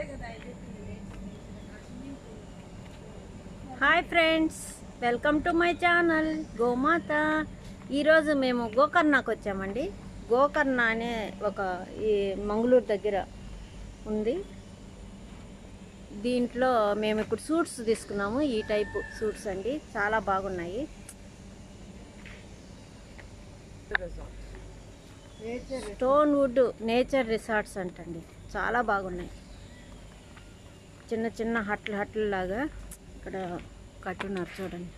hi friends welcome to my channel Gomatha ఈరోజు మేము గోకర్ణకు వచ్చామండి గోకర్ణ అనే ఒక ఈ మంగళూరు దగ్గర ఉంది దీంట్లో మేము ఇప్పుడు సూట్స్ తీసుకున్నాము ఈ టైపు సూట్స్ అండి చాలా బాగున్నాయి స్టోన్ వుడ్ నేచర్ రిసార్ట్స్ అంటండి చాలా బాగున్నాయి చిన్న చిన్న హట్లు హట్లు లాగా ఇక్కడ కట్టున్నారు చూడండి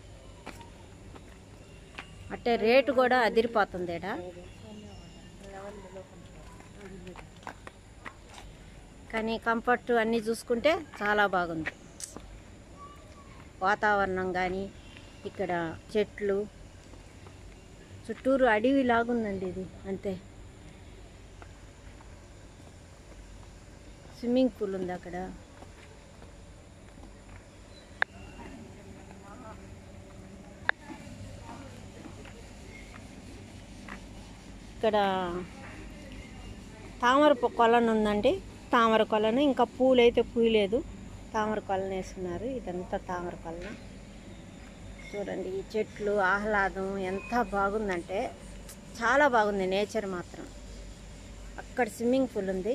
అంటే రేటు కూడా అదిరిపోతుంది ఈడ కానీ కంఫర్ట్ అన్నీ చూసుకుంటే చాలా బాగుంది వాతావరణం కానీ ఇక్కడ చెట్లు చుట్టూరు అడవి లాగుందండి ఇది అంతే స్విమ్మింగ్ పూల్ ఉంది అక్కడ ఇక్కడ తామర పొ- కొలను ఉందండి తామర కొలను ఇంకా పూలు అయితే పూయలేదు తామర కొలను వేస్తున్నారు ఇదంతా తామర కొలను చూడండి ఈ చెట్లు ఆహ్లాదం ఎంత బాగుందంటే చాలా బాగుంది నేచర్ మాత్రం అక్కడ స్విమ్మింగ్ పూల్ ఉంది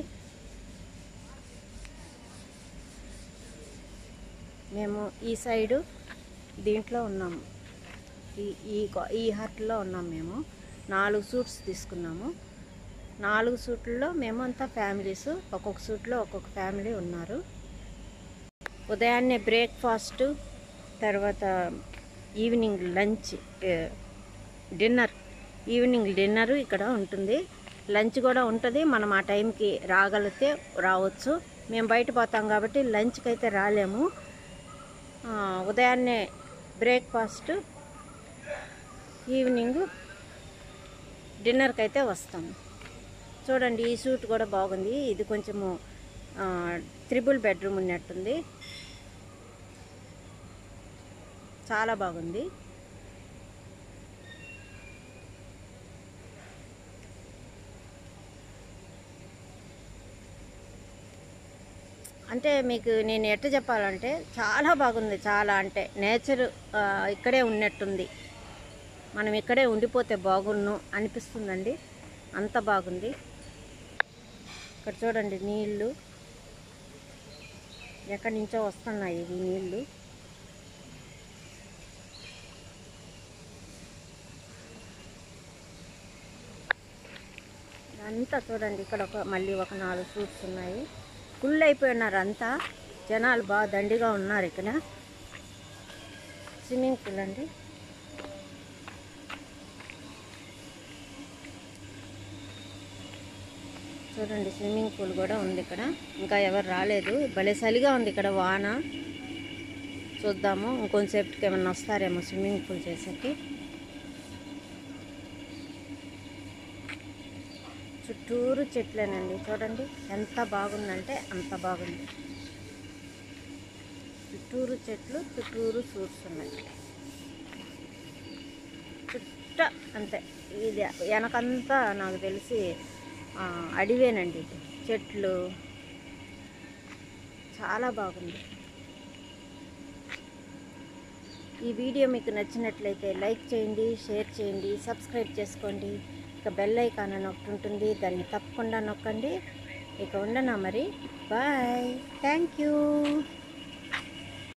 మేము ఈ సైడు దీంట్లో ఉన్నాము ఈ ఈ కొ- ఈ హట్లో ఉన్నాం మేము నాలుగు సూట్స్ తీసుకున్నాము నాలుగు సూట్లలో మేము అంతా ఫ్యామిలీస్ ఒక్కొక్క సూట్లో ఒక్కొక్క ఫ్యామిలీ ఉన్నారు ఉదయాన్నే బ్రేక్ఫాస్ట్ తర్వాత ఈవినింగ్ లంచ్ ఏ, డిన్నర్ ఈవినింగ్ డిన్నర్ ఇక్కడ ఉంటుంది లంచ్ కూడా ఉంటుంది మనం ఆ టైంకి రాగలిగితే రావచ్చు మేము బయట పోతాం కాబట్టి లంచ్కి అయితే రాలేము ఆ, ఉదయాన్నే బ్రేక్ఫాస్ట్ ఈవినింగ్ డిన్నర్కి అయితే వస్తాము చూడండి ఈ సూట్ కూడా బాగుంది ఇది కొంచెము త్రిబుల్ బెడ్రూమ్ ఉన్నట్టుంది చాలా బాగుంది అంటే మీకు నేను ఎట్ట చెప్పాలంటే చాలా బాగుంది చాలా అంటే నేచర్ ఇక్కడే ఉన్నట్టుంది మనం ఇక్కడే ఉండిపోతే బాగున్ను అనిపిస్తుందండి అంత బాగుంది ఇక్కడ చూడండి నీళ్ళు ఎక్కడి నుంచో వస్తున్నాయి ఇవి నీళ్ళు అంతా చూడండి ఇక్కడ ఒక మళ్ళీ ఒక నాలుగు ఫ్రూట్స్ ఉన్నాయి ఫుల్ అయిపోయి ఉన్నారు అంతా జనాలు బాగా దండిగా ఉన్నారు ఇక్కడ స్విమ్మింగ్ పూల్ అండి చూడండి స్విమ్మింగ్ పూల్ కూడా ఉంది ఇక్కడ ఇంకా ఎవరు రాలేదు భలే చలిగా ఉంది ఇక్కడ వాన చూద్దాము ఇంకొంతసేపటికి ఏమన్నా వస్తారేమో స్విమ్మింగ్ పూల్ చేసేకి చుట్టూరు చెట్లేనండి చూడండి ఎంత బాగుందంటే అంత బాగుంది చుట్టూరు చెట్లు చుట్టూరు ఫ్రూట్స్ ఉన్నాయి చుట్ట అంతే ఇది వెనకంతా నాకు తెలిసి ఆ, అడివేనండి ఇది చెట్లు చాలా బాగుంది ఈ వీడియో మీకు నచ్చినట్లయితే లైక్ చేయండి షేర్ చేయండి సబ్స్క్రైబ్ చేసుకోండి ఇక బెల్ ఐకాన్ అని ఒకటి ఉంటుంది దాన్ని తప్పకుండా నొక్కండి ఇక ఉండనా మరి బాయ్ థ్యాంక్ యూ